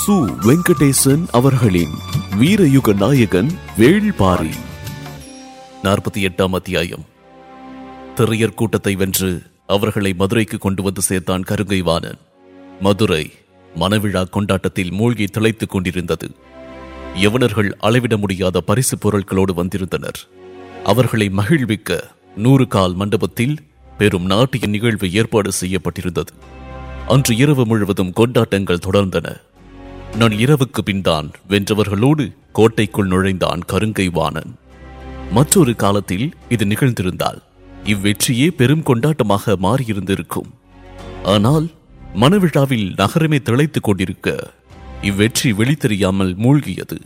சு வெங்கடேசன் அவர்களின் வீரயுக நாயகன் வேள்பாரி நாற்பத்தி எட்டாம் அத்தியாயம் திரையர் கூட்டத்தை வென்று அவர்களை மதுரைக்கு கொண்டு வந்து சேர்த்தான் கருங்கை வாணன் மதுரை மணவிழா கொண்டாட்டத்தில் மூழ்கி திளைத்துக் கொண்டிருந்தது யவனர்கள் அளவிட முடியாத பரிசு பொருட்களோடு வந்திருந்தனர் அவர்களை மகிழ்விக்க நூறு கால் மண்டபத்தில் பெரும் நாட்டிய நிகழ்வு ஏற்பாடு செய்யப்பட்டிருந்தது அன்று இரவு முழுவதும் கொண்டாட்டங்கள் தொடர்ந்தன நான் இரவுக்கு பின்தான் வென்றவர்களோடு கோட்டைக்குள் நுழைந்தான் கருங்கை வாணன் மற்றொரு காலத்தில் இது நிகழ்ந்திருந்தால் இவ்வெற்றியே பெரும் கொண்டாட்டமாக மாறியிருந்திருக்கும் ஆனால் மணவிழாவில் நகரமே திளைத்துக் கொண்டிருக்க இவ்வெற்றி வெளித்தெரியாமல் மூழ்கியது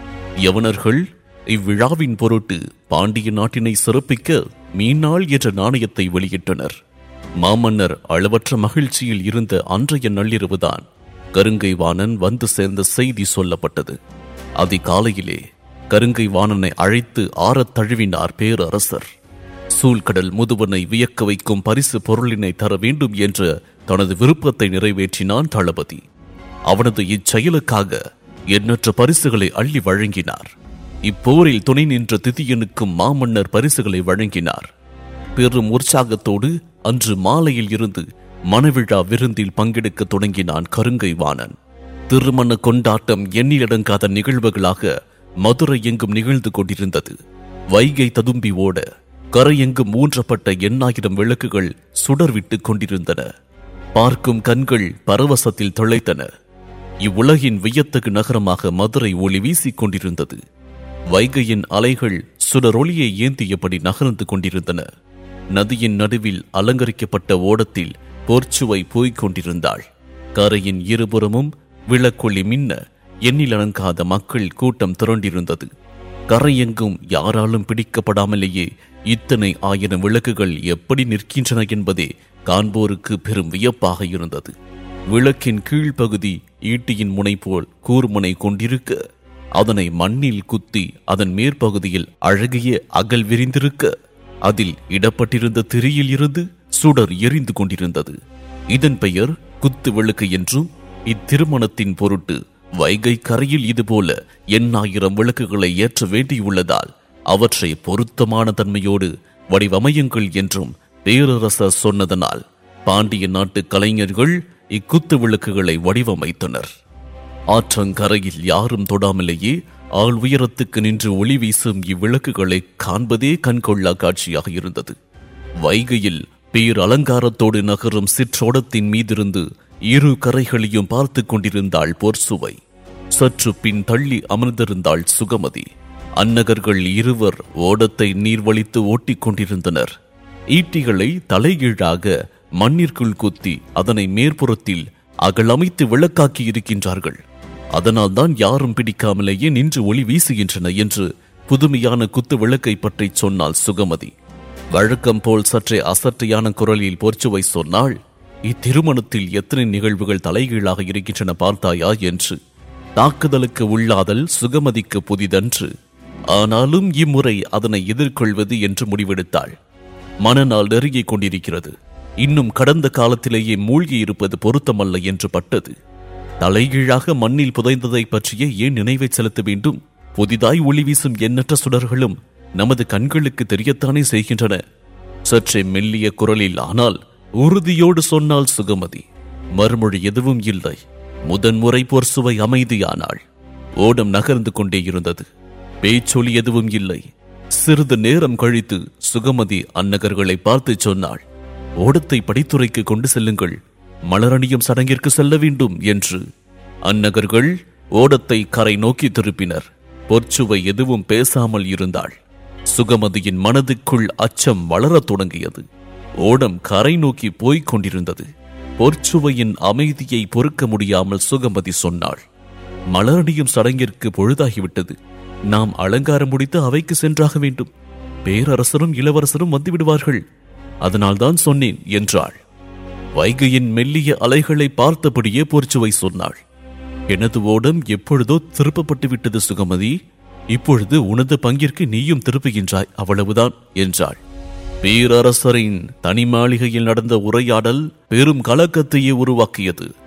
யவனர்கள் இவ்விழாவின் பொருட்டு பாண்டிய நாட்டினை சிறப்பிக்க மீனாள் என்ற நாணயத்தை வெளியிட்டனர் மாமன்னர் அளவற்ற மகிழ்ச்சியில் இருந்த அன்றைய நள்ளிரவுதான் கருங்கை வாணன் வந்து சேர்ந்த செய்தி சொல்லப்பட்டது அதிகாலையிலே கருங்கை வாணனை அழைத்து ஆறத் தழுவினார் பேரரசர் சூழ்கடல் முதுவனை வியக்க வைக்கும் பரிசு பொருளினை தர வேண்டும் என்ற தனது விருப்பத்தை நிறைவேற்றினான் தளபதி அவனது இச்செயலுக்காக எண்ணற்ற பரிசுகளை அள்ளி வழங்கினார் இப்போரில் துணை நின்ற திதியனுக்கும் மாமன்னர் பரிசுகளை வழங்கினார் பெரும் உற்சாகத்தோடு அன்று மாலையில் இருந்து மணவிழா விருந்தில் பங்கெடுக்க தொடங்கினான் கருங்கை வாணன் திருமண கொண்டாட்டம் எண்ணிலடங்காத நிகழ்வுகளாக மதுரை எங்கும் நிகழ்ந்து கொண்டிருந்தது வைகை ததும்பி ஓட கரையெங்கும் ஊன்றப்பட்ட எண்ணாயிரம் விளக்குகள் சுடர்விட்டுக் கொண்டிருந்தன பார்க்கும் கண்கள் பரவசத்தில் திளைத்தன இவ்வுலகின் வியத்தகு நகரமாக மதுரை ஒளி வீசிக் கொண்டிருந்தது வைகையின் அலைகள் சுடரொளியை ஏந்தியபடி நகர்ந்து கொண்டிருந்தன நதியின் நடுவில் அலங்கரிக்கப்பட்ட ஓடத்தில் போர்ச்சுவை போய்க் கொண்டிருந்தாள் கரையின் இருபுறமும் விளக்கொளி மின்ன எண்ணிலடங்காத மக்கள் கூட்டம் திரண்டிருந்தது கரையெங்கும் யாராலும் பிடிக்கப்படாமலேயே இத்தனை ஆயிரம் விளக்குகள் எப்படி நிற்கின்றன என்பதே காண்போருக்கு பெரும் வியப்பாக இருந்தது விளக்கின் கீழ்ப்பகுதி ஈட்டியின் முனை போல் கூர்முனை கொண்டிருக்க அதனை மண்ணில் குத்தி அதன் மேற்பகுதியில் அழகிய அகல் விரிந்திருக்க அதில் இடப்பட்டிருந்த திரியில் இருந்து சுடர் எரிந்து கொண்டிருந்தது இதன் பெயர் குத்து விளக்கு என்றும் இத்திருமணத்தின் பொருட்டு வைகை கரையில் இதுபோல எண்ணாயிரம் விளக்குகளை ஏற்ற வேண்டியுள்ளதால் அவற்றை பொருத்தமான தன்மையோடு வடிவமையுங்கள் என்றும் பேரரசர் சொன்னதனால் பாண்டிய நாட்டு கலைஞர்கள் இக்குத்து விளக்குகளை வடிவமைத்தனர் ஆற்றங்கரையில் யாரும் தொடாமலேயே ஆள் உயரத்துக்கு நின்று ஒளி வீசும் இவ்விளக்குகளை காண்பதே கண்கொள்ளா காட்சியாக இருந்தது வைகையில் பேர் அலங்காரத்தோடு நகரும் சிற்றோடத்தின் மீதிருந்து இரு கரைகளையும் பார்த்து கொண்டிருந்தாள் போர்சுவை சற்று பின் தள்ளி அமர்ந்திருந்தாள் சுகமதி அன்னகர்கள் இருவர் ஓடத்தை நீர்வழித்து ஓட்டிக் கொண்டிருந்தனர் ஈட்டிகளை தலைகீழாக மண்ணிற்குள் குத்தி அதனை மேற்புறத்தில் அகலமைத்து விளக்காக்கி இருக்கின்றார்கள் அதனால்தான் யாரும் பிடிக்காமலேயே நின்று ஒளி வீசுகின்றன என்று புதுமையான குத்து விளக்கை பற்றி சொன்னாள் சுகமதி வழக்கம் போல் சற்றே அசட்டையான குரலில் போர்ச்சுவை சொன்னாள் இத்திருமணத்தில் எத்தனை நிகழ்வுகள் தலைகீழாக இருக்கின்றன பார்த்தாயா என்று தாக்குதலுக்கு உள்ளாதல் சுகமதிக்கு புதிதன்று ஆனாலும் இம்முறை அதனை எதிர்கொள்வது என்று முடிவெடுத்தாள் மனநாள் நெருங்கிக் கொண்டிருக்கிறது இன்னும் கடந்த காலத்திலேயே மூழ்கி இருப்பது பொருத்தமல்ல என்று பட்டது தலைகீழாக மண்ணில் புதைந்ததை பற்றிய ஏன் நினைவை செலுத்த வேண்டும் புதிதாய் ஒளி வீசும் எண்ணற்ற சுடர்களும் நமது கண்களுக்கு தெரியத்தானே செய்கின்றன சற்றே மெல்லிய குரலில் ஆனால் உறுதியோடு சொன்னால் சுகமதி மறுமொழி எதுவும் இல்லை முதன்முறை போர் சுவை அமைதியானாள் ஓடம் நகர்ந்து கொண்டே இருந்தது பேச்சொலி எதுவும் இல்லை சிறிது நேரம் கழித்து சுகமதி அன்னகர்களை பார்த்து சொன்னாள் ஓடத்தை படித்துறைக்கு கொண்டு செல்லுங்கள் மலரணியும் சடங்கிற்கு செல்ல வேண்டும் என்று அன்னகர்கள் ஓடத்தை கரை நோக்கி திருப்பினர் பொற்சுவை எதுவும் பேசாமல் இருந்தாள் சுகமதியின் மனதுக்குள் அச்சம் வளரத் தொடங்கியது ஓடம் கரை நோக்கி போய்க் கொண்டிருந்தது பொற்சுவையின் அமைதியை பொறுக்க முடியாமல் சுகமதி சொன்னாள் மலரணியும் சடங்கிற்கு பொழுதாகிவிட்டது நாம் அலங்காரம் முடித்து அவைக்கு சென்றாக வேண்டும் பேரரசரும் இளவரசரும் வந்து விடுவார்கள் அதனால்தான் சொன்னேன் என்றாள் வைகையின் மெல்லிய அலைகளை பார்த்தபடியே போர்ச்சுவை சொன்னாள் எனது ஓடம் எப்பொழுதோ திருப்பப்பட்டு விட்டது சுகமதி இப்பொழுது உனது பங்கிற்கு நீயும் திருப்புகின்றாய் அவ்வளவுதான் என்றாள் பேரரசரின் தனி மாளிகையில் நடந்த உரையாடல் பெரும் கலக்கத்தையே உருவாக்கியது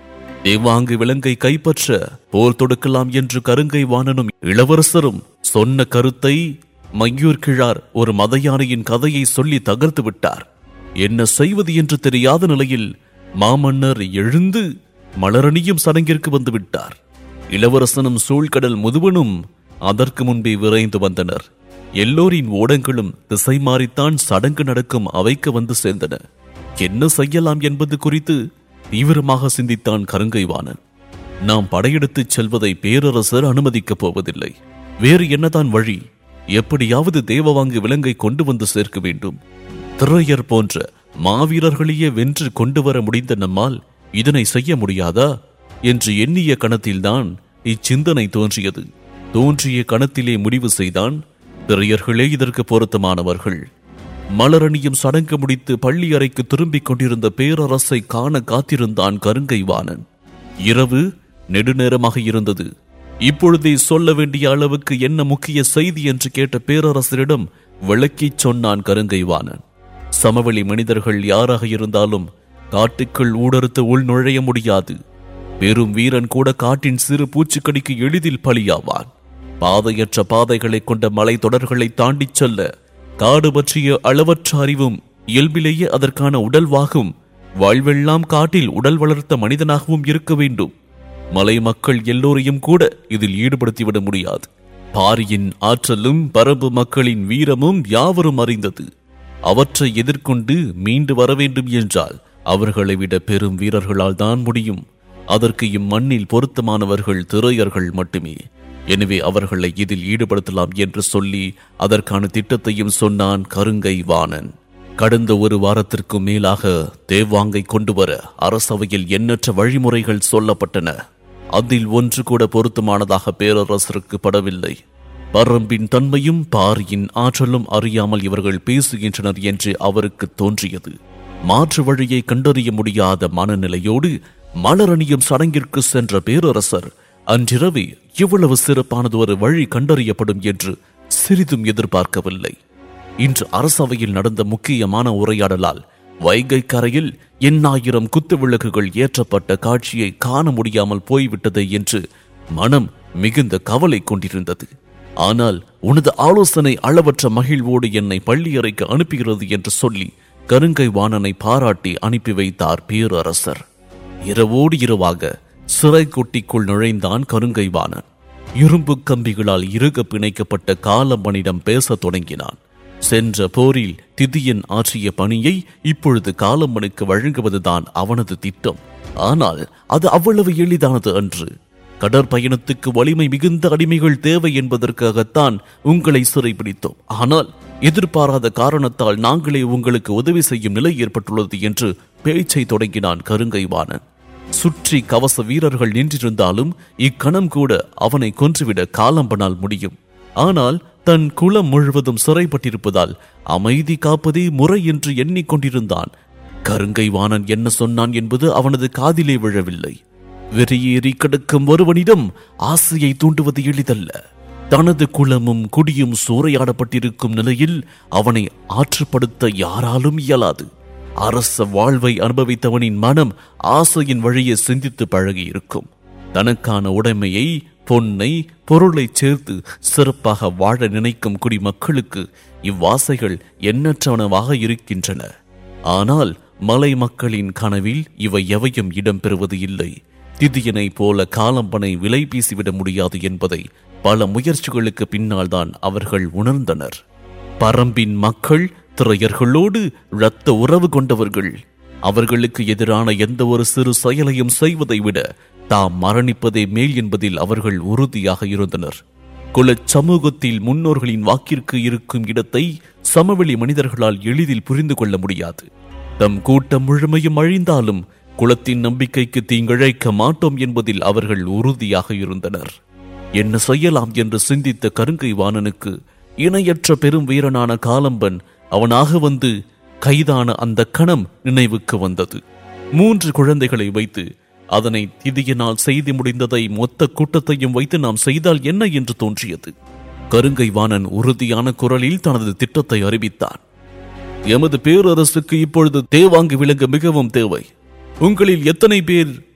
தேவாங்கு விலங்கை கைப்பற்ற போர் தொடுக்கலாம் என்று கருங்கை வாணனும் இளவரசரும் சொன்ன கருத்தை மையூர் கிழார் ஒரு மத யானையின் கதையை சொல்லி தகர்த்து விட்டார் என்ன செய்வது என்று தெரியாத நிலையில் மாமன்னர் எழுந்து மலரணியும் சடங்கிற்கு வந்து விட்டார் இளவரசனும் சூழ்கடல் முதுவனும் அதற்கு முன்பே விரைந்து வந்தனர் எல்லோரின் ஓடங்களும் திசை மாறித்தான் சடங்கு நடக்கும் அவைக்கு வந்து சேர்ந்தன என்ன செய்யலாம் என்பது குறித்து தீவிரமாக சிந்தித்தான் கருங்கைவாணன் நாம் படையெடுத்துச் செல்வதை பேரரசர் அனுமதிக்கப் போவதில்லை வேறு என்னதான் வழி எப்படியாவது தேவவாங்கு விலங்கை கொண்டு வந்து சேர்க்க வேண்டும் திரையர் போன்ற மாவீரர்களையே வென்று கொண்டு வர முடிந்த நம்மால் இதனை செய்ய முடியாதா என்று எண்ணிய கணத்தில்தான் இச்சிந்தனை தோன்றியது தோன்றிய கணத்திலே முடிவு செய்தான் திரையர்களே இதற்கு பொருத்தமானவர்கள் மலரணியும் சடங்கு முடித்து பள்ளி அறைக்கு திரும்பிக் கொண்டிருந்த பேரரசை காண காத்திருந்தான் கருங்கைவாணன் இரவு நெடுநேரமாக இருந்தது இப்பொழுதே சொல்ல வேண்டிய அளவுக்கு என்ன முக்கிய செய்தி என்று கேட்ட பேரரசரிடம் விளக்கிச் சொன்னான் கருங்கைவாணன் சமவெளி மனிதர்கள் யாராக இருந்தாலும் காட்டுக்குள் ஊடறுத்து உள் நுழைய முடியாது பெரும் வீரன் கூட காட்டின் சிறு பூச்சிக்கடிக்கு எளிதில் பலியாவான் பாதையற்ற பாதைகளை கொண்ட மலை தொடர்களை தாண்டிச் செல்ல காடு பற்றிய அளவற்ற அறிவும் இயல்பிலேயே அதற்கான உடல்வாகும் வாழ்வெல்லாம் காட்டில் உடல் வளர்த்த மனிதனாகவும் இருக்க வேண்டும் மலை மக்கள் எல்லோரையும் கூட இதில் ஈடுபடுத்திவிட முடியாது பாரியின் ஆற்றலும் பரம்பு மக்களின் வீரமும் யாவரும் அறிந்தது அவற்றை எதிர்கொண்டு மீண்டு வர வேண்டும் என்றால் அவர்களை விட பெரும் வீரர்களால் தான் முடியும் அதற்கு இம்மண்ணில் பொருத்தமானவர்கள் திரையர்கள் மட்டுமே எனவே அவர்களை இதில் ஈடுபடுத்தலாம் என்று சொல்லி அதற்கான திட்டத்தையும் சொன்னான் கருங்கை வாணன் கடந்த ஒரு வாரத்திற்கு மேலாக தேவாங்கை கொண்டு வர அரசவையில் எண்ணற்ற வழிமுறைகள் சொல்லப்பட்டன அதில் ஒன்று கூட பொருத்தமானதாக பேரரசருக்கு படவில்லை பரம்பின் தன்மையும் பாரியின் ஆற்றலும் அறியாமல் இவர்கள் பேசுகின்றனர் என்று அவருக்கு தோன்றியது மாற்று வழியை கண்டறிய முடியாத மனநிலையோடு மலரணியும் சடங்கிற்கு சென்ற பேரரசர் அன்றிரவே இவ்வளவு சிறப்பானது ஒரு வழி கண்டறியப்படும் என்று சிறிதும் எதிர்பார்க்கவில்லை இன்று அரசவையில் நடந்த முக்கியமான உரையாடலால் வைகை கரையில் எண்ணாயிரம் குத்து விளக்குகள் ஏற்றப்பட்ட காட்சியை காண முடியாமல் போய்விட்டது என்று மனம் மிகுந்த கவலை கொண்டிருந்தது ஆனால் உனது ஆலோசனை அளவற்ற மகிழ்வோடு என்னை பள்ளியறைக்கு அனுப்புகிறது என்று சொல்லி கருங்கை வாணனை பாராட்டி அனுப்பி வைத்தார் பேரரசர் இரவோடு இரவாக சிறை கொட்டிக்குள் நுழைந்தான் கருங்கை வாணன் இரும்பு கம்பிகளால் இறுக பிணைக்கப்பட்ட காலம்பனிடம் பேசத் தொடங்கினான் சென்ற போரில் திதியன் ஆற்றிய பணியை இப்பொழுது காலம்பனுக்கு வழங்குவதுதான் அவனது திட்டம் ஆனால் அது அவ்வளவு எளிதானது அன்று கடற்பயணத்துக்கு வலிமை மிகுந்த அடிமைகள் தேவை என்பதற்காகத்தான் உங்களை சிறைபிடித்தோம் ஆனால் எதிர்பாராத காரணத்தால் நாங்களே உங்களுக்கு உதவி செய்யும் நிலை ஏற்பட்டுள்ளது என்று பேச்சை தொடங்கினான் கருங்கைவாணன் சுற்றி கவச வீரர்கள் நின்றிருந்தாலும் இக்கணம் கூட அவனை கொன்றுவிட காலம்பனால் முடியும் ஆனால் தன் குலம் முழுவதும் சிறைப்பட்டிருப்பதால் அமைதி காப்பதே முறை என்று எண்ணிக்கொண்டிருந்தான் கருங்கை வாணன் என்ன சொன்னான் என்பது அவனது காதிலே விழவில்லை வெறியேறி கிடக்கும் ஒருவனிடம் ஆசையை தூண்டுவது எளிதல்ல தனது குலமும் குடியும் சூறையாடப்பட்டிருக்கும் நிலையில் அவனை ஆற்றுப்படுத்த யாராலும் இயலாது அரச வாழ்வை அனுபவித்தவனின் மனம் ஆசையின் வழியே சிந்தித்து பழகியிருக்கும் தனக்கான உடைமையை பொன்னை பொருளை சேர்த்து சிறப்பாக வாழ நினைக்கும் குடிமக்களுக்கு இவ்வாசைகள் எண்ணற்றவனவாக இருக்கின்றன ஆனால் மலை மக்களின் கனவில் இவை எவையும் இடம்பெறுவது இல்லை திதியனைப் போல காலம்பனை விலை பேசிவிட முடியாது என்பதை பல முயற்சிகளுக்கு பின்னால்தான் அவர்கள் உணர்ந்தனர் பரம்பின் மக்கள் திரையர்களோடு இரத்த உறவு கொண்டவர்கள் அவர்களுக்கு எதிரான எந்த ஒரு சிறு செயலையும் செய்வதை விட தாம் மரணிப்பதே மேல் என்பதில் அவர்கள் உறுதியாக இருந்தனர் குலச் சமூகத்தில் முன்னோர்களின் வாக்கிற்கு இருக்கும் இடத்தை சமவெளி மனிதர்களால் எளிதில் புரிந்து கொள்ள முடியாது தம் கூட்டம் முழுமையும் அழிந்தாலும் குலத்தின் நம்பிக்கைக்கு தீங்கிழைக்க மாட்டோம் என்பதில் அவர்கள் உறுதியாக இருந்தனர் என்ன செய்யலாம் என்று சிந்தித்த கருங்கை வாணனுக்கு இணையற்ற பெரும் வீரனான காலம்பன் அவனாக வந்து கைதான அந்த கணம் நினைவுக்கு வந்தது மூன்று குழந்தைகளை வைத்து அதனை திதியினால் செய்து முடிந்ததை மொத்த கூட்டத்தையும் வைத்து நாம் செய்தால் என்ன என்று தோன்றியது கருங்கை வாணன் உறுதியான குரலில் தனது திட்டத்தை அறிவித்தான் எமது பேரரசுக்கு இப்பொழுது தேவாங்கு விலங்கு மிகவும் தேவை உங்களில் எத்தனை பேர்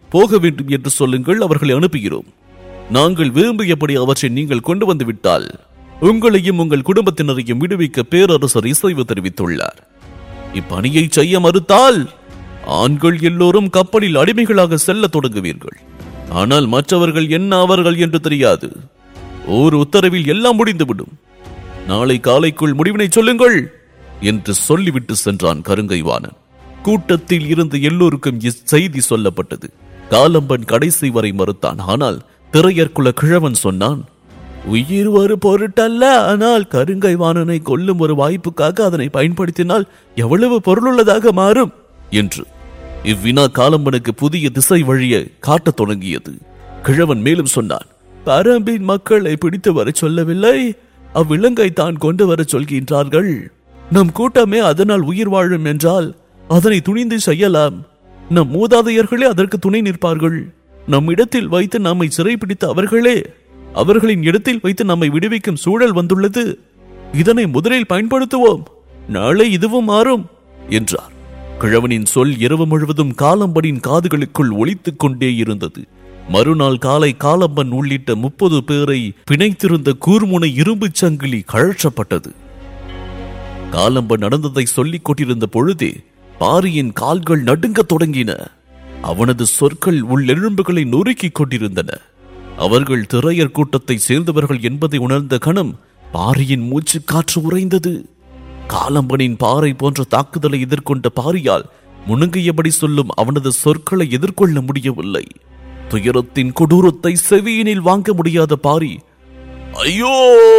போக வேண்டும் என்று சொல்லுங்கள் அவர்களை அனுப்புகிறோம் நாங்கள் விரும்பியபடி அவற்றை நீங்கள் கொண்டு வந்து விட்டால் உங்களையும் உங்கள் குடும்பத்தினரையும் விடுவிக்க பேரரசர் இசைவு தெரிவித்துள்ளார் இப்பணியை செய்ய மறுத்தால் ஆண்கள் எல்லோரும் கப்பலில் அடிமைகளாக செல்லத் தொடங்குவீர்கள் ஆனால் மற்றவர்கள் என்ன அவர்கள் என்று தெரியாது ஓர் உத்தரவில் எல்லாம் முடிந்துவிடும் நாளை காலைக்குள் முடிவினை சொல்லுங்கள் என்று சொல்லிவிட்டு சென்றான் கருங்கைவாணன் கூட்டத்தில் இருந்து எல்லோருக்கும் இச்செய்தி சொல்லப்பட்டது காலம்பன் கடைசி வரை மறுத்தான் ஆனால் திரையற்குல கிழவன் சொன்னான் உயிர் ஒரு பொருட்டல்ல ஆனால் கருங்கை வாணனை கொல்லும் ஒரு வாய்ப்புக்காக அதனை பயன்படுத்தினால் எவ்வளவு பொருளுள்ளதாக மாறும் என்று இவ்வினா காலம்பனுக்கு புதிய திசை வழிய காட்டத் தொடங்கியது கிழவன் மேலும் சொன்னான் பரம்பின் மக்களை பிடித்து வரச் சொல்லவில்லை அவ்விலங்கை தான் கொண்டு வரச் சொல்கின்றார்கள் நம் கூட்டமே அதனால் உயிர் வாழும் என்றால் அதனை துணிந்து செய்யலாம் நம் மூதாதையர்களே அதற்கு துணை நிற்பார்கள் நம் இடத்தில் வைத்து நம்மை சிறைப்பிடித்த அவர்களே அவர்களின் இடத்தில் வைத்து நம்மை விடுவிக்கும் சூழல் வந்துள்ளது இதனை முதலில் பயன்படுத்துவோம் நாளை இதுவும் மாறும் என்றார் கிழவனின் சொல் இரவு முழுவதும் காலம்பனின் காதுகளுக்குள் ஒலித்துக் கொண்டே இருந்தது மறுநாள் காலை காலம்பன் உள்ளிட்ட முப்பது பேரை பிணைத்திருந்த கூர்முனை இரும்புச் சங்கிலி கழற்றப்பட்டது காலம்பன் நடந்ததை சொல்லிக் கொண்டிருந்த பொழுதே பாரியின் கால்கள் நடுங்கத் தொடங்கின அவனது சொற்கள் உள்ளெலும்புகளை நொறுக்கிக் கொண்டிருந்தன அவர்கள் திரையர் கூட்டத்தை சேர்ந்தவர்கள் என்பதை உணர்ந்த கணம் பாரியின் மூச்சு காற்று உறைந்தது காலம்பனின் பாறை போன்ற தாக்குதலை எதிர்கொண்ட பாரியால் முணுங்கியபடி சொல்லும் அவனது சொற்களை எதிர்கொள்ள முடியவில்லை துயரத்தின் கொடூரத்தை செவியினில் வாங்க முடியாத பாரி ஐயோ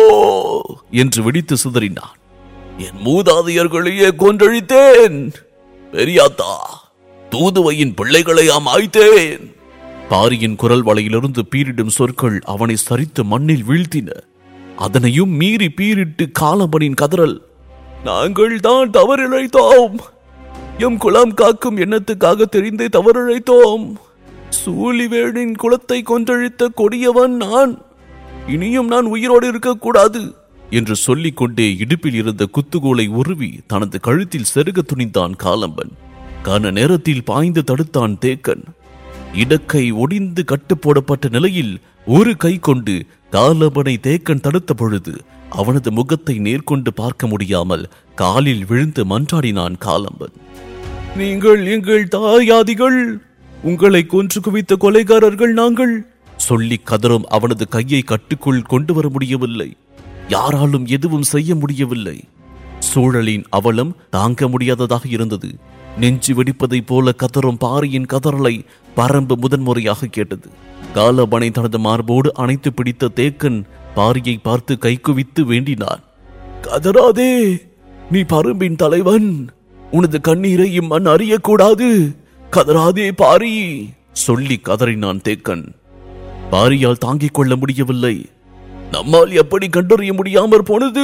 என்று வெடித்து சிதறினான் என் மூதாதையர்களையே கொன்றழித்தேன் பெரியாத்தா தூதுவையின் பிள்ளைகளையாம் ஆய்த்தேன் பாரியின் குரல் வலையிலிருந்து பீரிடும் சொற்கள் அவனை சரித்து மண்ணில் வீழ்த்தின அதனையும் மீறி பீரிட்டு காலம்பனின் கதறல் நாங்கள் தான் தவறிழைத்தோம் எம் குலம் காக்கும் எண்ணத்துக்காக தெரிந்தே தவறிழைத்தோம் சூழிவேளின் குலத்தை கொன்றழித்த கொடியவன் நான் இனியும் நான் உயிரோடு இருக்கக்கூடாது என்று சொல்லிக் கொண்டே இடுப்பில் இருந்த குத்துகோலை உருவி தனது கழுத்தில் செருக துணிந்தான் காலம்பன் கன நேரத்தில் பாய்ந்து தடுத்தான் தேக்கன் இடக்கை ஒடிந்து கட்டு போடப்பட்ட நிலையில் ஒரு கை கொண்டு காலம்பனை தேக்கன் தடுத்த பொழுது அவனது முகத்தை நேர்கொண்டு பார்க்க முடியாமல் காலில் விழுந்து மன்றாடினான் காலம்பன் நீங்கள் எங்கள் தாயாதிகள் உங்களை கொன்று குவித்த கொலைகாரர்கள் நாங்கள் சொல்லி கதறும் அவனது கையை கட்டுக்குள் கொண்டு வர முடியவில்லை யாராலும் எதுவும் செய்ய முடியவில்லை சூழலின் அவலம் தாங்க முடியாததாக இருந்தது நெஞ்சு வெடிப்பதைப் போல கதறும் பாரியின் கதறலை பரம்பு முதன்முறையாக கேட்டது காலபனை தனது மார்போடு அணைத்து பிடித்த தேக்கன் பாரியை பார்த்து கைக்குவித்து வேண்டினான் கதறாதே நீ பரும்பின் தலைவன் உனது கண்ணீரை இம்மண் அறியக்கூடாது கதறாதே பாரி சொல்லி கதறினான் தேக்கன் பாரியால் தாங்கிக் கொள்ள முடியவில்லை நம்மால் எப்படி கண்டறிய முடியாமற் போனது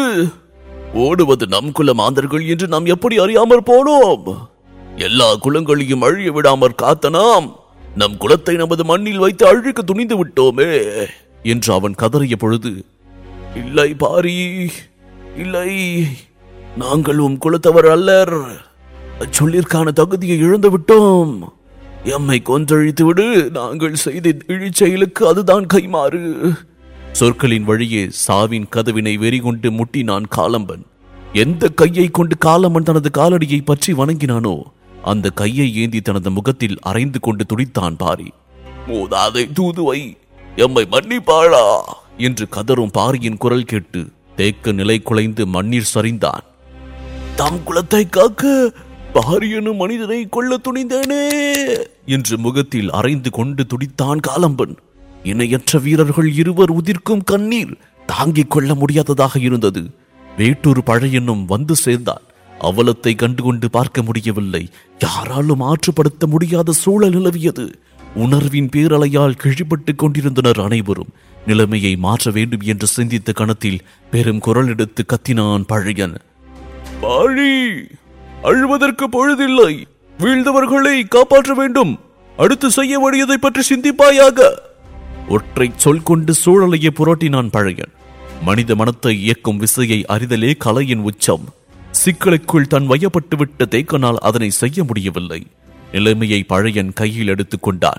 ஓடுவது நம் குல மாந்தர்கள் என்று நாம் எப்படி அறியாமற் போனோம் எல்லா குலங்களையும் அழிய விடாமற் காத்த நாம் நம் குலத்தை நமது மண்ணில் வைத்து அழிக்க துணிந்து விட்டோமே என்று அவன் கதறிய பொழுது இல்லை பாரி இல்லை நாங்கள் உம் குலத்தவர் அல்லர் அச்சொல்லிற்கான தகுதியை இழந்து விட்டோம் எம்மை கொன்றழித்து விடு நாங்கள் செய்த இழிச்செயலுக்கு அதுதான் கைமாறு சொற்களின் வழியே சாவின் கதவினை வெறிகொண்டு முட்டினான் காலம்பன் எந்த கையை கொண்டு காலம்பன் தனது காலடியை பற்றி வணங்கினானோ அந்த கையை ஏந்தி தனது முகத்தில் அரைந்து கொண்டு துடித்தான் பாரி மூதாதை தூதுவை எம்மை மன்னிப்பாளா என்று கதறும் பாரியின் குரல் கேட்டு தேக்க நிலை குலைந்து மண்ணீர் சரிந்தான் தம் குலத்தை காக்க பாரியனும் மனிதனை கொல்ல துணிந்தேனே என்று முகத்தில் அரைந்து கொண்டு துடித்தான் காலம்பன் இணையற்ற வீரர்கள் இருவர் உதிர்க்கும் கண்ணீர் தாங்கிக் கொள்ள முடியாததாக இருந்தது வேட்டூர் பழையனும் வந்து சேர்ந்தான் அவலத்தை கண்டுகொண்டு பார்க்க முடியவில்லை யாராலும் ஆற்றுப்படுத்த முடியாத சூழல் நிலவியது உணர்வின் பேரலையால் கிழிபட்டுக் கொண்டிருந்தனர் அனைவரும் நிலைமையை மாற்ற வேண்டும் என்று சிந்தித்த கணத்தில் பெரும் குரல் எடுத்து கத்தினான் பழையன் பாழி அழுவதற்கு பொழுதில்லை வீழ்ந்தவர்களை காப்பாற்ற வேண்டும் அடுத்து செய்ய வேண்டியதை பற்றி சிந்திப்பாயாக ஒற்றை சொல் கொண்டு சூழலையே புரட்டினான் பழையன் மனித மனத்தை இயக்கும் விசையை அறிதலே கலையின் உச்சம் சிக்கலுக்குள் தன் வயப்பட்டு விட்ட தேக்கனால் அதனை செய்ய முடியவில்லை நிலைமையை பழையன் கையில் எடுத்துக் கொண்டான்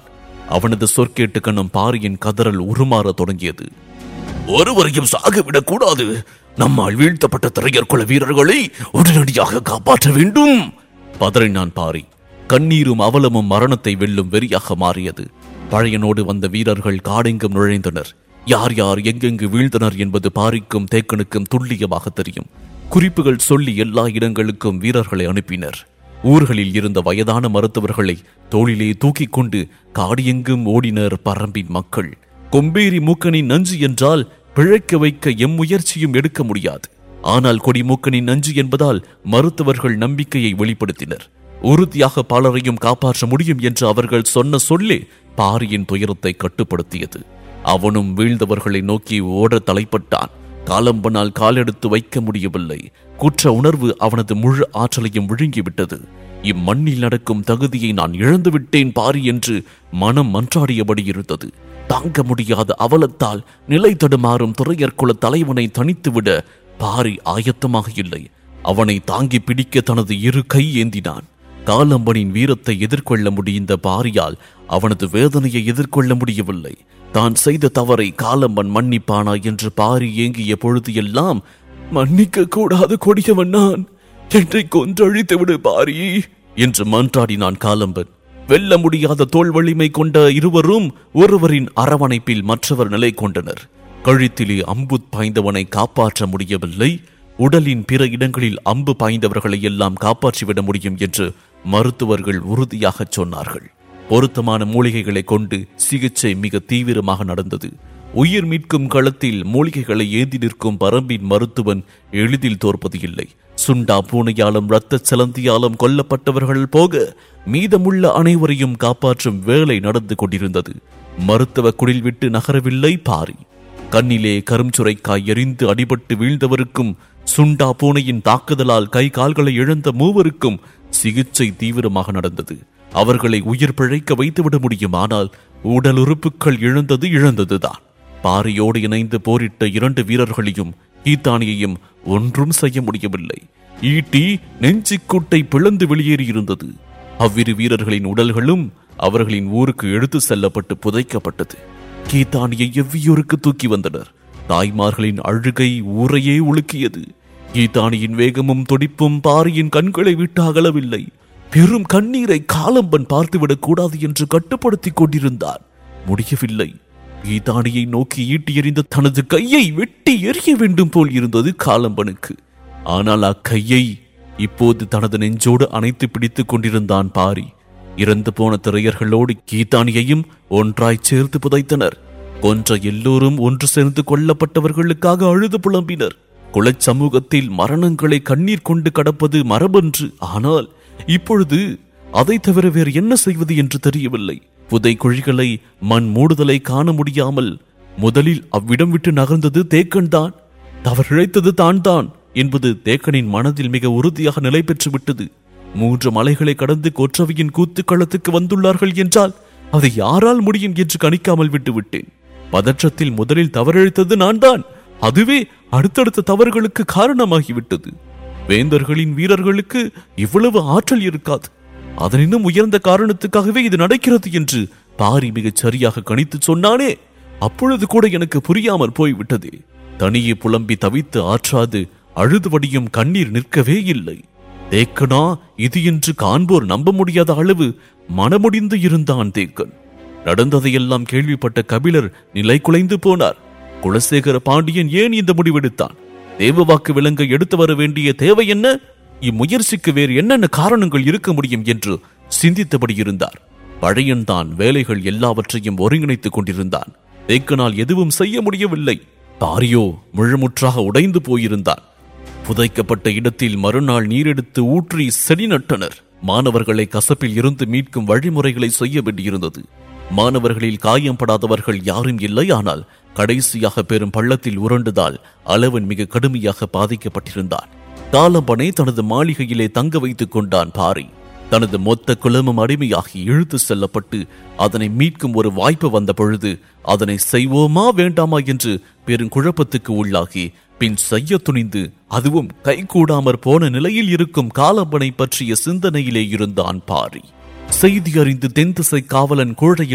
அவனது சொற்கேட்டு கண்ணும் பாரியின் கதறல் உருமாற தொடங்கியது ஒருவரையும் சாகவிடக் கூடாது நம்மால் வீழ்த்தப்பட்ட திரையர் குல வீரர்களை உடனடியாக காப்பாற்ற வேண்டும் பதறினான் பாரி கண்ணீரும் அவலமும் மரணத்தை வெல்லும் வெறியாக மாறியது பழையனோடு வந்த வீரர்கள் காடெங்கும் நுழைந்தனர் யார் யார் எங்கெங்கு வீழ்ந்தனர் என்பது பாரிக்கும் தேக்கனுக்கும் துல்லியமாக தெரியும் குறிப்புகள் சொல்லி எல்லா இடங்களுக்கும் வீரர்களை அனுப்பினர் ஊர்களில் இருந்த வயதான மருத்துவர்களை தோளிலே தூக்கிக் கொண்டு காடியெங்கும் ஓடினர் பரம்பின் மக்கள் கொம்பேரி மூக்கனின் நஞ்சு என்றால் பிழைக்க வைக்க எம் முயற்சியும் எடுக்க முடியாது ஆனால் கொடிமூக்கனின் நஞ்சு என்பதால் மருத்துவர்கள் நம்பிக்கையை வெளிப்படுத்தினர் உறுதியாக பலரையும் காப்பாற்ற முடியும் என்று அவர்கள் சொன்ன சொல்லே பாரியின் துயரத்தை கட்டுப்படுத்தியது அவனும் வீழ்ந்தவர்களை நோக்கி ஓட தலைப்பட்டான் காலம்பனால் காலெடுத்து வைக்க முடியவில்லை குற்ற உணர்வு அவனது முழு ஆற்றலையும் விழுங்கிவிட்டது இம்மண்ணில் நடக்கும் தகுதியை நான் இழந்து விட்டேன் பாரி என்று மனம் மன்றாடியபடி இருந்தது தாங்க முடியாத அவலத்தால் நிலை தடுமாறும் துறையர் குல தலைவனை தனித்துவிட பாரி ஆயத்தமாக இல்லை அவனை தாங்கி பிடிக்க தனது இரு கை ஏந்தினான் காலம்பனின் வீரத்தை எதிர்கொள்ள முடிந்த பாரியால் அவனது வேதனையை எதிர்கொள்ள முடியவில்லை தான் செய்த தவறை காலம்பன் மன்னிப்பானா என்று பாரி ஏங்கிய பொழுது எல்லாம் மன்னிக்க கூடாத கொடியவன் நான் என்னை கொன்றழித்து விடு பாரி என்று மன்றாடினான் காலம்பன் வெல்ல முடியாத தோல் வலிமை கொண்ட இருவரும் ஒருவரின் அரவணைப்பில் மற்றவர் நிலை கொண்டனர் கழுத்திலே அம்பு பாய்ந்தவனை காப்பாற்ற முடியவில்லை உடலின் பிற இடங்களில் அம்பு பாய்ந்தவர்களை எல்லாம் காப்பாற்றிவிட முடியும் என்று மருத்துவர்கள் உறுதியாகச் சொன்னார்கள் பொருத்தமான மூலிகைகளை கொண்டு சிகிச்சை மிக தீவிரமாக நடந்தது உயிர் மீட்கும் களத்தில் மூலிகைகளை ஏந்தி நிற்கும் பரம்பின் மருத்துவன் எளிதில் தோற்பது இல்லை சுண்டா பூனையாலும் இரத்த சிலந்தியாலும் கொல்லப்பட்டவர்கள் போக மீதமுள்ள அனைவரையும் காப்பாற்றும் வேலை நடந்து கொண்டிருந்தது மருத்துவ குடில் விட்டு நகரவில்லை பாரி கண்ணிலே கரும்சுரைக்காய் எரிந்து அடிபட்டு வீழ்ந்தவருக்கும் சுண்டா பூனையின் தாக்குதலால் கை கால்களை இழந்த மூவருக்கும் சிகிச்சை தீவிரமாக நடந்தது அவர்களை உயிர் பிழைக்க வைத்துவிட முடியும் ஆனால் உடல் உறுப்புகள் இழந்தது இழந்ததுதான் பாரியோடு இணைந்து போரிட்ட இரண்டு வீரர்களையும் ஈத்தானியையும் ஒன்றும் செய்ய முடியவில்லை ஈட்டி நெஞ்சிக்கூட்டை பிளந்து வெளியேறியிருந்தது அவ்விரு வீரர்களின் உடல்களும் அவர்களின் ஊருக்கு எடுத்து செல்லப்பட்டு புதைக்கப்பட்டது கீதானியை எவ்வியூருக்கு தூக்கி வந்தனர் தாய்மார்களின் அழுகை ஊரையே உலுக்கியது கீதானியின் வேகமும் துடிப்பும் பாரியின் கண்களை விட்டு அகலவில்லை பெரும் கண்ணீரை காலம்பன் பார்த்துவிடக் கூடாது என்று கட்டுப்படுத்திக் கொண்டிருந்தான் முடியவில்லை கீதானியை நோக்கி ஈட்டி எறிந்த தனது கையை வெட்டி எறிய வேண்டும் போல் இருந்தது காலம்பனுக்கு ஆனால் அக்கையை இப்போது தனது நெஞ்சோடு அணைத்து பிடித்துக் கொண்டிருந்தான் பாரி இறந்து போன திரையர்களோடு கீதானியையும் ஒன்றாய் சேர்த்து புதைத்தனர் கொன்ற எல்லோரும் ஒன்று சேர்ந்து கொல்லப்பட்டவர்களுக்காக அழுது புலம்பினர் குலச் சமூகத்தில் மரணங்களை கண்ணீர் கொண்டு கடப்பது மரபன்று ஆனால் இப்பொழுது அதை தவிர வேறு என்ன செய்வது என்று தெரியவில்லை புதை குழிகளை மண் மூடுதலை காண முடியாமல் முதலில் அவ்விடம் விட்டு நகர்ந்தது தேக்கன் தான் தவறிழைத்தது தான் தான் என்பது தேக்கனின் மனதில் மிக உறுதியாக நிலை பெற்று விட்டது மூன்று மலைகளை கடந்து கொற்றவையின் கூத்துக்களத்துக்கு வந்துள்ளார்கள் என்றால் அதை யாரால் முடியும் என்று கணிக்காமல் விட்டுவிட்டேன் பதற்றத்தில் முதலில் தவறிழைத்தது நான் தான் அதுவே அடுத்தடுத்த தவறுகளுக்கு காரணமாகிவிட்டது வேந்தர்களின் வீரர்களுக்கு இவ்வளவு ஆற்றல் இருக்காது அதனினும் உயர்ந்த காரணத்துக்காகவே இது நடக்கிறது என்று பாரி மிகச் சரியாக கணித்து சொன்னானே அப்பொழுது கூட எனக்கு புரியாமல் போய்விட்டதே தனியே புலம்பி தவித்து ஆற்றாது அழுது வடியும் கண்ணீர் நிற்கவே இல்லை தேக்கனா இது என்று காண்போர் நம்ப முடியாத அளவு மனமுடிந்து இருந்தான் தேக்கன் நடந்ததையெல்லாம் கேள்விப்பட்ட கபிலர் நிலை குலைந்து போனார் குலசேகர பாண்டியன் ஏன் இந்த முடிவெடுத்தான் தேவவாக்கு விலங்க எடுத்து வர வேண்டிய தேவை என்ன இம்முயற்சிக்கு வேறு என்னென்ன காரணங்கள் இருக்க முடியும் என்று சிந்தித்தபடி இருந்தார் பழையன்தான் வேலைகள் எல்லாவற்றையும் ஒருங்கிணைத்துக் கொண்டிருந்தான் தேக்கனால் எதுவும் செய்ய முடியவில்லை பாரியோ முழுமுற்றாக உடைந்து போயிருந்தான் புதைக்கப்பட்ட இடத்தில் மறுநாள் நீரெடுத்து ஊற்றி செடி நட்டனர் மாணவர்களை கசப்பில் இருந்து மீட்கும் வழிமுறைகளை செய்ய வேண்டியிருந்தது மாணவர்களில் காயம் படாதவர்கள் யாரும் இல்லை ஆனால் கடைசியாக பெரும் பள்ளத்தில் உருண்டதால் அளவன் மிக கடுமையாக பாதிக்கப்பட்டிருந்தான் தாளம்பனை தனது மாளிகையிலே தங்க வைத்துக் கொண்டான் பாரி தனது மொத்த குலமும் அடிமையாகி இழுத்து செல்லப்பட்டு அதனை மீட்கும் ஒரு வாய்ப்பு வந்த பொழுது அதனை செய்வோமா வேண்டாமா என்று பெருங்குழப்பத்துக்கு உள்ளாகி பின் செய்ய துணிந்து அதுவும் கைகூடாமற் போன நிலையில் இருக்கும் காலம்பனை பற்றிய சிந்தனையிலே இருந்தான் பாரி செய்தி அறிந்து தென்திசை காவலன் கோழையனும்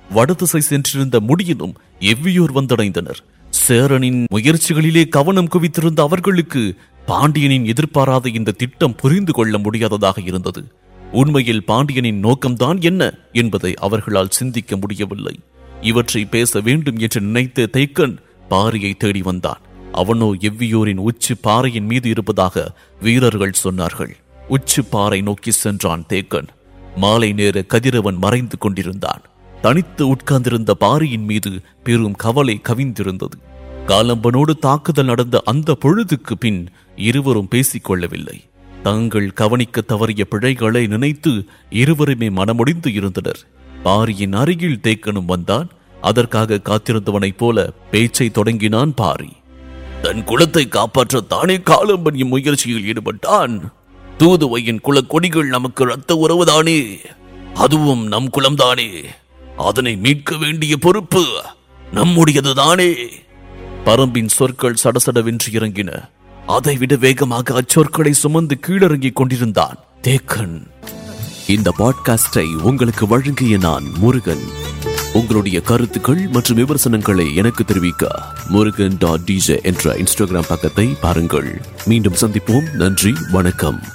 வடதிசை சென்றிருந்த முடியினும் எவ்வியோர் வந்தடைந்தனர் சேரனின் முயற்சிகளிலே கவனம் குவித்திருந்த அவர்களுக்கு பாண்டியனின் எதிர்பாராத இந்த திட்டம் புரிந்து கொள்ள முடியாததாக இருந்தது உண்மையில் பாண்டியனின் நோக்கம்தான் என்ன என்பதை அவர்களால் சிந்திக்க முடியவில்லை இவற்றை பேச வேண்டும் என்று நினைத்த தைக்கன் பாரியை தேடி வந்தான் அவனோ எவ்வியோரின் உச்சி பாறையின் மீது இருப்பதாக வீரர்கள் சொன்னார்கள் உச்சி பாறை நோக்கி சென்றான் தேக்கன் மாலை நேர கதிரவன் மறைந்து கொண்டிருந்தான் தனித்து உட்கார்ந்திருந்த பாரியின் மீது பெரும் கவலை கவிந்திருந்தது காலம்பனோடு தாக்குதல் நடந்த அந்த பொழுதுக்கு பின் இருவரும் பேசிக் கொள்ளவில்லை தாங்கள் கவனிக்க தவறிய பிழைகளை நினைத்து இருவருமே மனமுடிந்து இருந்தனர் பாரியின் அருகில் தேக்கனும் வந்தான் அதற்காக காத்திருந்தவனைப் போல பேச்சை தொடங்கினான் பாரி தன் குலத்தை காப்பாற்ற தானே காலம்பன் இம்முயற்சியில் ஈடுபட்டான் தூதுவையின் குல கொடிகள் நமக்கு ரத்த உறவுதானே அதுவும் நம் குலம்தானே அதனை மீட்க வேண்டிய பொறுப்பு நம்முடையதுதானே பரம்பின் சொற்கள் சடசடவென்று இறங்கின அதைவிட வேகமாக அச்சொற்களை சுமந்து கீழிறங்கிக் கொண்டிருந்தான் தேக்கன் இந்த பாட்காஸ்டை உங்களுக்கு வழங்கிய நான் முருகன் உங்களுடைய கருத்துக்கள் மற்றும் விமர்சனங்களை எனக்கு தெரிவிக்க முருகன் டாட் டிஜே என்ற இன்ஸ்டாகிராம் பக்கத்தை பாருங்கள் மீண்டும் சந்திப்போம் நன்றி வணக்கம்